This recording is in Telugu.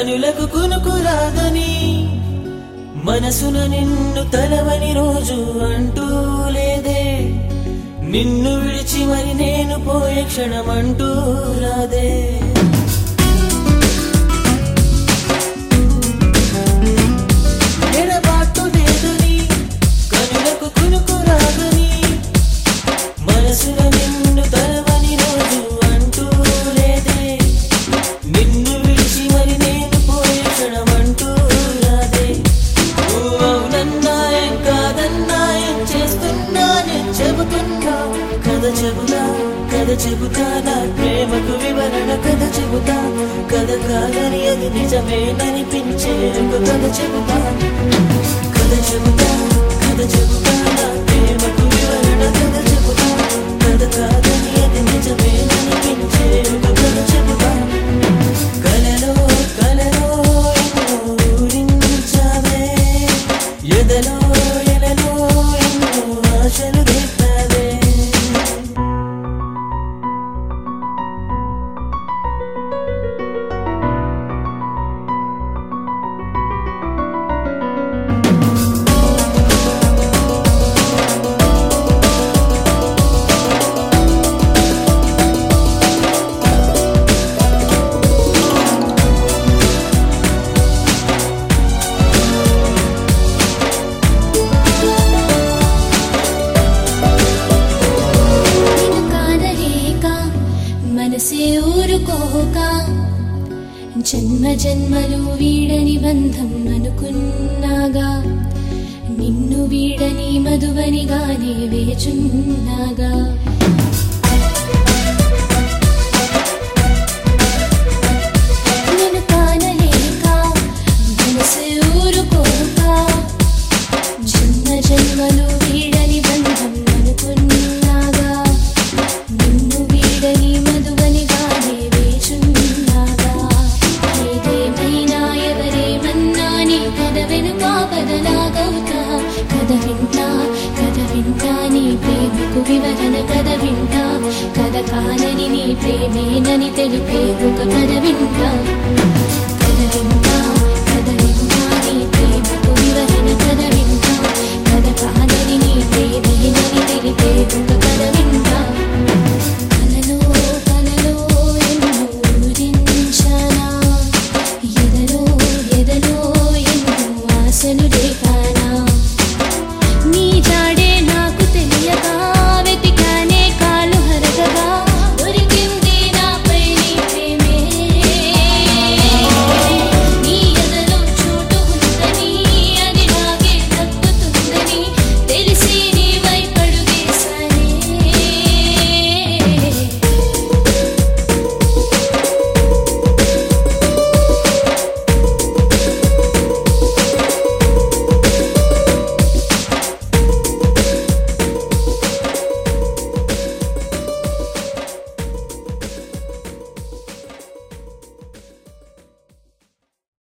కనులకు కునుకు రాదని మనసున నిన్ను తలవని రోజు అంటూ లేదే నిన్ను విడిచి మరి నేను పోయే క్షణమంటూ రాదే ఎడబాటు లేదని కనులకు కునుకు రాదని మనసున నిన్ను తలవని రోజు అంటూ లేదే నిన్ను విడిచి మరి నేను పోయే క్షణమంటూ రాదే నువ్వు అవునన్నాయం కాదన్నాయం చేస్తున్నానే చెబుతున్నా కథ చెబుతా కథ చెబుతా నా ప్రేమకు వివరణ కథ చెబుతా కథ కాదని అది నిజమేననిపించే ఒక కథ చెబుతా కథ చెబుతా కథ చెబుతా నా ప్రేమకు వివరణ కథ చెబుతా కథ కాదని అది నిజమేననిపించే ఒక కథ చెబుతా కలలో కలలో ఎన్నో ఊరించావే ఎదలో ఎలలో ఎన్నో ఆశలు రేపావే నిన్ను కానలేక మనసే ఊరుకోక జన్మ జన్మలు వీడని బంధం అనుకున్నాగా నిన్ను వీడని మధువనిగానే వేచున్నాగా నిన్ను కానలేక మనసే ఊరుకోక జన్మ జన్మలు వీడని బంధం అనుకున్నాగా నిన్ను వీడని మధువనిగానే వేచున్నాగా ఏదేమైనా ఎవరేమన్నా నీ కథ వెనుక బదలాగవుతా కథ వింటా కథ వింటా నీ ప్రేమకు వివరణ కథ వింటా కథ కానని నీ ప్రేమేనని తెలిపే